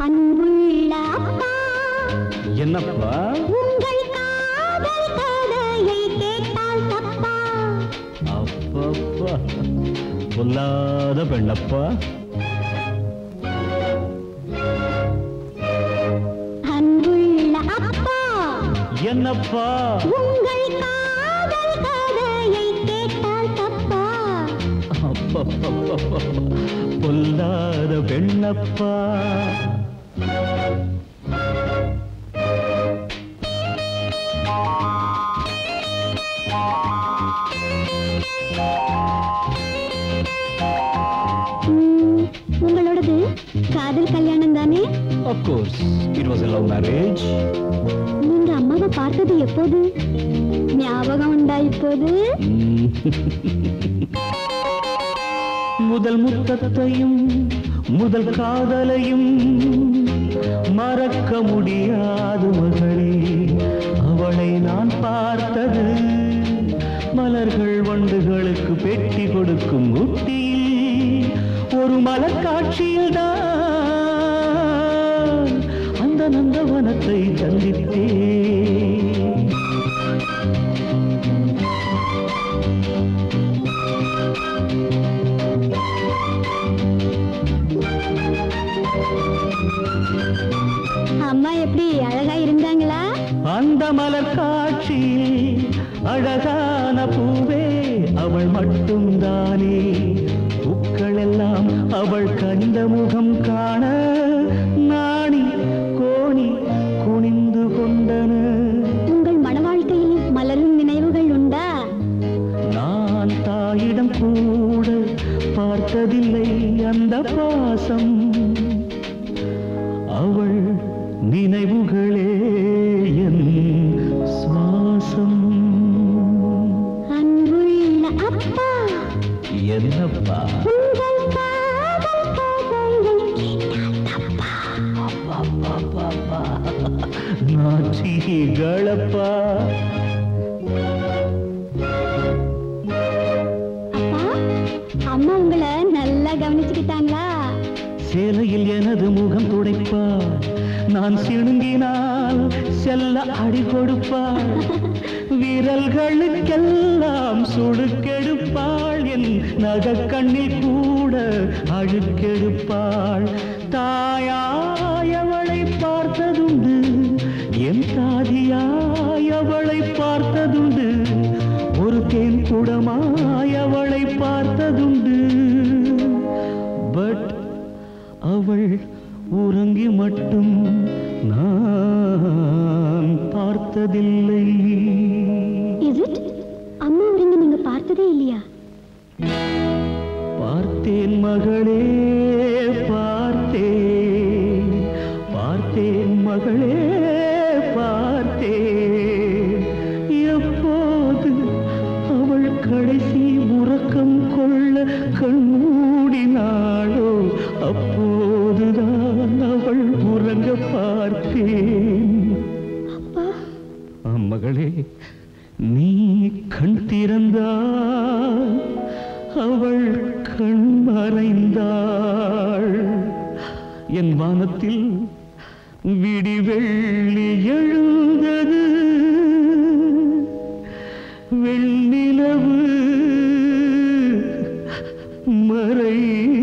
அன்புள்ள அப்பா என்னப்பா உங்கள் காதல் கதையை கேட்டால் தப்பா அப்பப்பா பொல்லாத பெண்ணப்பா அன்புள்ள அப்பா என்னப்பா உங்கள் காதல் கதையை கேட்டால் தப்பா அப்பப்பப்பப்பா, பொல்லாத பெண்ணப்பா ம், உங்களோடது காதல் கல்யாணம் தானே Of course, it was a love marriage. நீங்க அம்மாவை பார்த்தது எப்போது ஞாபகம் உண்டா இப்போது ம். முதல் முத்தத்தையும் முதல் காதலையும் மறக்க முடியாது மகளே அவளை நான் பார்த்தது மலர்கள் வண்டுகளுக்கு பெட்டி கொடுக்கும் ஊட்டியில் ஒரு மலர் காட்சியில் தான் அந்த நந்தவனத்தை சந்தித்தேன் அம்மா எப்படி அழகா இருந்தாங்களா அந்த மலர் காட்சியில் அழகான பூவே அவள் மட்டும்தானே பூக்கள் எல்லாம் அவள் கண்ட முகம் காண நாணி கோணி குனிந்து கொண்டன உங்கள் மன வாழ்க்கையில் மலரும் நினைவுகள் உண்டா நான் தாயிடம் கூட பார்த்ததில்லை அந்த பாசம் அவள் நினைவுகளே என் சுவாசம் அன்புள்ள அப்பா என்னப்பா உங்கள் காதல் கதையை கேட்டால் தப்பா நாச்சிகளப்பா அப்பா அம்மா உங்களை நல்லா கவனிச்சுக்கிட்டாங்களா சேலையில் எனது முகம் துடைப்பாள் நான் சிணுங்கினால் செல்ல அடி கொடுப்பாள் விரல்களுக்கெல்லாம் சுடுக்கெடுப்பாள் என் நகக்கண்ணில் கூட அழுக்கெடுப்பாள் தாயாயவளை பார்த்ததுண்டு என் தாதியாயவளை பார்த்ததுண்டு ஒரு தேன் குடமாயவளை பார்த்ததுண்டு பட் அவள் உறங்கி மட்டும் நான் பார்த்ததில்லை இஸ் இட் அம்மா உறங்கி நீங்க பார்த்ததே இல்லையா பார்த்தேன் மகளே பார்த்தேன் பார்த்தேன் மகளே பார்த்தேன் எப்போது அவள் கடைசி உறக்கம் கொள்ள கண்மூடினாளோ அப்போதுதான் அவள் உறங்க பார்த்தேன் அப்பா மகளே நீ கண் திறந்தாள் அவள் கண் மறைந்தாள் என் வானத்தில் விடி வெள்ளி எழுந்தது வெண்ணிலவு மறை